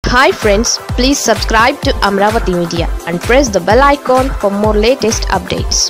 hi friends please subscribe to Amaravati media and press the bell icon for more latest updates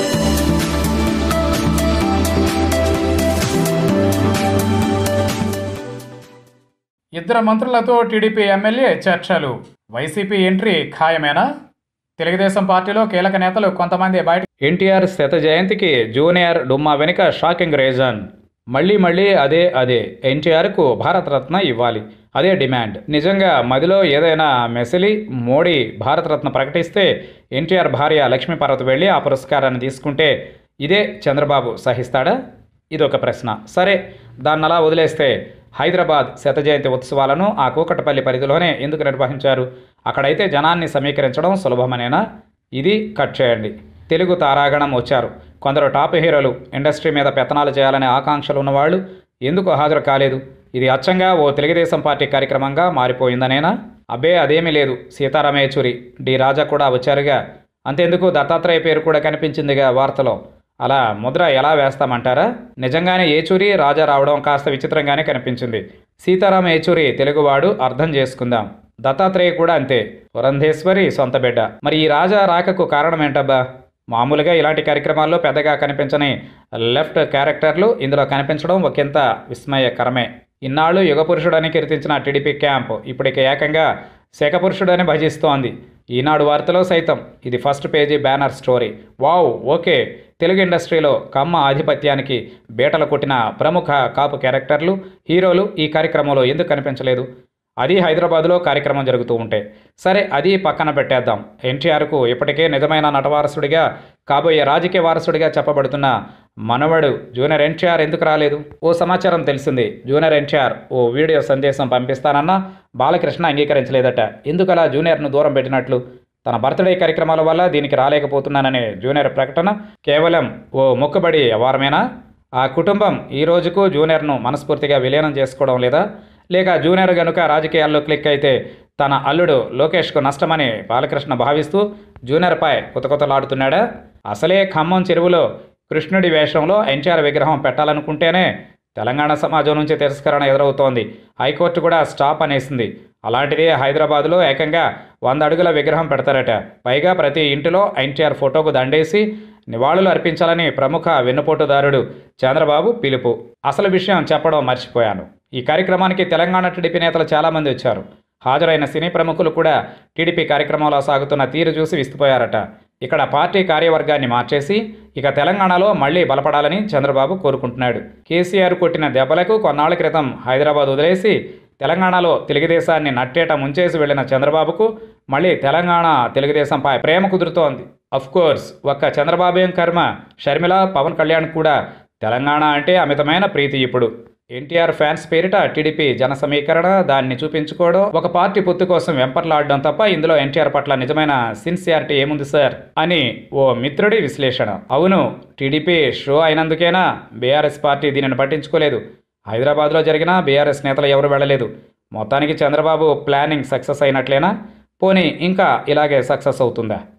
ఇద్దరు మంత్రులతో TDP MLA చర్చలు YCP entry ఖాయమేనా తెలుగుదేశం పార్టీలో కీలక నేతలు కొంతమంది బయట ఎన్టీఆర్ శత జయంతికి జూనియర్ డుమ్మా వెనుక షాకింగ్ రీజన్ మళ్ళీ మళ్ళీ అదే అదే ఎన్టీఆర్కు భారతరత్న ఇవ్వాలి అదే డిమాండ్ నిజంగా మదిలో ఏదైనా మెసిలి మోడీ భారతరత్న ప్రకటిస్తే ఎన్టీఆర్ భార్య లక్ష్మీపార్వతి వెళ్ళి ఆ పురస్కారాన్ని తీసుకుంటే ఇదే చంద్రబాబు సహిస్తాడా ఇదొక ప్రశ్న సరే దాన్ని అలా వదిలేస్తే హైదరాబాద్ శత జయంతి ఉత్సవాలను ఆ కూకటపల్లి పరిధిలోనే ఎందుకు నిర్వహించారు అక్కడైతే జనాన్ని సమీకరించడం సులభమనేనా ఇది కట్ చేయండి తెలుగు తారాగణం వచ్చారు కొందరు టాప్ హీరోలు ఇండస్ట్రీ మీద పెత్తనాలు చేయాలనే ఆకాంక్షలు ఉన్నవాళ్ళు ఎందుకు హాజరు కాలేదు ఇది అచ్చంగా ఓ తెలుగుదేశం పార్టీ కార్యక్రమంగా మారిపోయిందనేనా అబ్బే అదేమీ లేదు సీతారామ యేచూరి డి రాజా కూడా వచ్చారుగా అంతెందుకు దత్తాత్రేయ పేరు కూడా కనిపించిందిగా వార్తలో అలా ముద్ర ఎలా వేస్తామంటారా నిజంగానే ఏచూరి రాజా రావడం కాస్త విచిత్రంగానే కనిపించింది సీతారామ ఏచూరి తెలుగువాడు అర్థం చేసుకుందాం దత్తాత్రేయ కూడా అంతే పురంధేశ్వరి సొంత బిడ్డ మరి ఈ రాజా రాకకు కారణం ఏంటబ్బా మామూలుగా ఇలాంటి కార్యక్రమాల్లో పెద్దగా కనిపించని లెఫ్ట్ క్యారెక్టర్లు ఇందులో కనిపించడం ఒకంత విస్మయకరమే ఇన్నాళ్ళు యుగపురుషుడని కీర్తించిన టీడీపీ క్యాంప్ ఇప్పటికి ఏకంగా శేఖపురుషుడని భజిస్తోంది ఈనాడు వార్తలో సైతం ఇది first page banner story wow okay Telugu ఇండస్ట్రీలో కమ్మ ఆధిపత్యానికి బీటలు కొట్టిన ప్రముఖ కాపు క్యారెక్టర్లు హీరోలు ఈ కార్యక్రమంలో ఎందుకు కనిపించలేదు అది హైదరాబాద్లో కార్యక్రమం జరుగుతూ ఉంటే సరే అది పక్కన పెట్టేద్దాం ఎన్టీఆర్కు ఇప్పటికే నిజమైన నటవారసుడిగా కాబోయే రాజకీయ వారసుడిగా చెప్పబడుతున్న మనవడు జూనియర్ ఎన్టీఆర్ ఎందుకు రాలేదు ఓ సమాచారం తెలిసింది జూనియర్ ఎన్టీఆర్ ఓ వీడియో సందేశం పంపిస్తానన్నా బాలకృష్ణ అంగీకరించలేదట ఎందుకలా జూనియర్ను దూరం పెట్టినట్లు తన బర్త్డే కార్యక్రమాల వల్ల దీనికి రాలేకపోతున్నాననే జూనియర్ ప్రకటన కేవలం ఓ మొక్కుబడి వ్యవహారమేనా ఆ కుటుంబం ఈ రోజుకు జూనియర్ను మనస్ఫూర్తిగా విలీనం చేసుకోవడం లేదా లేక జూనియర్ గనుక రాజకీయాల్లో క్లిక్ అయితే తన అల్లుడు లోకేష్కు నష్టమని బాలకృష్ణ భావిస్తూ జూనియర్పై కొత్త కొత్తలాడుతున్నాడా అసలే ఖమ్మం చెరువులో కృష్ణుడి వేషంలో ఎన్టీఆర్ విగ్రహం పెట్టాలనుకుంటేనే తెలంగాణ సమాజం నుంచి తిరస్కరణ ఎదురవుతోంది హైకోర్టు కూడా స్టాప్ అనేసింది అలాంటిది హైదరాబాద్లో ఏకంగా వంద అడుగుల విగ్రహం పెడతారట పైగా ప్రతి ఇంటిలో ఎన్టీఆర్ ఫోటోకు దండేసి నివాళులు అర్పించాలని ప్రముఖ వెన్నుపోటుదారుడు చంద్రబాబు పిలుపు అసలు విషయం చెప్పడం మర్చిపోయాను ఈ కార్యక్రమానికి తెలంగాణ టీడీపీ నేతలు చాలామంది వచ్చారు హాజరైన సినీ ప్రముఖులు కూడా టీడీపీ కార్యక్రమంలో సాగుతున్న తీరు చూసి విస్తుపోయారట ఇక్కడ పార్టీ కార్యవర్గాన్ని మార్చేసి ఇక తెలంగాణలో మళ్లీ బలపడాలని చంద్రబాబు కోరుకుంటున్నాడు కేసీఆర్ కొట్టిన దెబ్బలకు కొన్నాళ్ల క్రితం హైదరాబాద్ వదిలేసి తెలంగాణలో తెలుగుదేశాన్ని నట్టేట ముంచేసి వెళ్లిన చంద్రబాబుకు మళ్ళీ తెలంగాణ తెలుగుదేశంపై ప్రేమ కుదురుతోంది అఫ్ కోర్స్ ఒక్క చంద్రబాబు కర్మ షర్మిల పవన్ కళ్యాణ్ కూడా తెలంగాణ అంటే అమితమైన ప్రీతి ఇప్పుడు ఎన్టీఆర్ ఫ్యాన్స్ పేరిట టీడీపీ జన సమీకరణ దాన్ని చూపించుకోవడం ఒక పార్టీ పొత్తు కోసం వెంపర్లాడడం తప్ప ఇందులో ఎన్టీఆర్ పట్ల నిజమైన సిన్సియారిటీ ఏముంది సార్ అని ఓ మిత్రుడి విశ్లేషణ అవును టీడీపీ షో అయినందుకేనా బీఆర్ఎస్ పార్టీ దీనిని పట్టించుకోలేదు హైదరాబాద్లో జరిగిన బీఆర్ఎస్ నేతలు ఎవరు వెళ్ళలేదు మొత్తానికి చంద్రబాబు ప్లానింగ్ సక్సెస్ అయినట్లేనా పోనీ ఇంకా ఇలాగే సక్సెస్ అవుతుందా